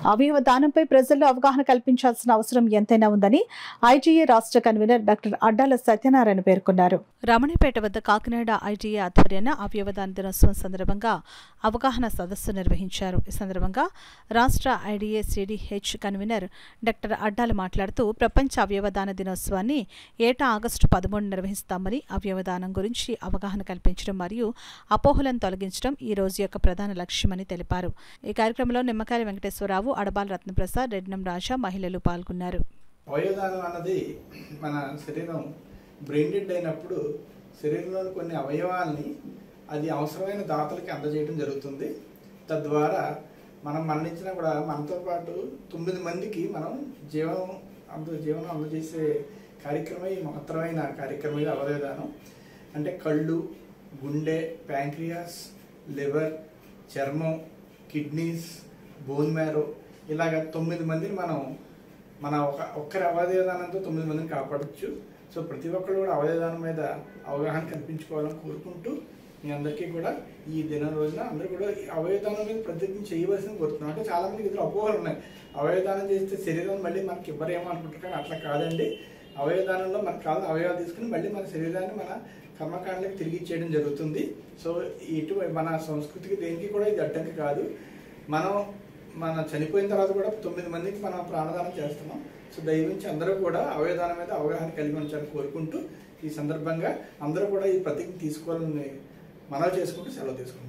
అవయవ దానంపై ప్రజల్లో అవగాహన కల్పించాల్సిన అవసరం ఎంతైనా ఉందని ఐటీఏ రాష్ట్ర కన్వీనర్ డాక్టర్ అడ్డాల సత్యనారాయణ పేర్కొన్నారు రమణిపేట వద్ద కాకినాడ ఐటీఏ ఆధ్వర్యాన అవయవదాన దినోత్సవం సందర్భంగా అవగాహన సదస్సు నిర్వహించారు ఈ సందర్భంగా రాష్ట్ర IDA CDH convener doctor Addala మాట్లాడుతూ ప్రపంచ అవయవదాన దినోత్సవాన్ని ఏటా ఆగస్టు పదమూడు నిర్వహిస్తామని అవయవదానం గురించి అవగాహన కల్పించడం మరియు అపోహలను తొలగించడం ఈ రోజు యొక్క ప్రధాన లక్ష్యమని తెలిపారు ఈ కార్యక్రమంలో నిమ్మకాయల వెంకటేశ్వరరావు అడబాల రత్నప్రసాద్ రెడ్నం రాజా మహిళలు పాల్గొన్నారు అవయవదానం అన్నది మన శరీరం బ్రెయిన్ డెడ్ అయినప్పుడు శరీరంలోని కొన్ని అవయవాల్ని అది అవసరమైన దాతలకి అందజేయడం జరుగుతుంది తద్వారా మనం మరణించినా కూడా మనతో పాటు తొమ్మిది మందికి మనం జీవనం అంద జీవనం అందజేసే కార్యక్రమం ఈ మహత్తరమైన కార్యక్రమం ఇది అవయవదానం అంటే కళ్ళు గుండె ప్యాంక్రియాస్ లివర్ చర్మం కిడ్నీస్ బోన్ మ్యారో ఇలాగ తొమ్మిది మందిని మనం మన ఒక ఒక్కరి అవయవదానంతో తొమ్మిది మందిని కాపాడచ్చు సో ప్రతి ఒక్కరు కూడా అవయవదానం మీద అవగాహన కల్పించుకోవాలని కోరుకుంటూ మీ అందరికీ కూడా ఈ దిన రోజున అందరూ కూడా ఈ అవయవదానం మీద ప్రతిజ్ఞ చేయవలసింది కోరుతున్నాం అంటే చాలా మందికి ఇద్దరు అపోహలు ఉన్నాయి అవయవదానం చేస్తే శరీరం మళ్ళీ మనకి ఇవ్వరేమో అనుకుంటారు కానీ అట్లా కాదండి అవయవదానంలో మనకు కావాలని అవయవాలు తీసుకుని మళ్ళీ మన శరీరాన్ని మన కర్మకాండలకు తిరిగి ఇచ్చేయడం జరుగుతుంది సో ఇటు మన సంస్కృతికి దేనికి కూడా ఇది అడ్డంకి కాదు మనం మన చనిపోయిన తర్వాత కూడా తొమ్మిది మందికి మనం ప్రాణదానం చేస్తున్నాం సో దయవించి అందరూ కూడా అవయదానం మీద అవగాహన కలిగి ఉంచాలని కోరుకుంటూ ఈ సందర్భంగా అందరూ కూడా ఈ ప్రతిజ్ఞ తీసుకోవాలని మనవి చేసుకుంటూ సెలవు తీసుకుంటాం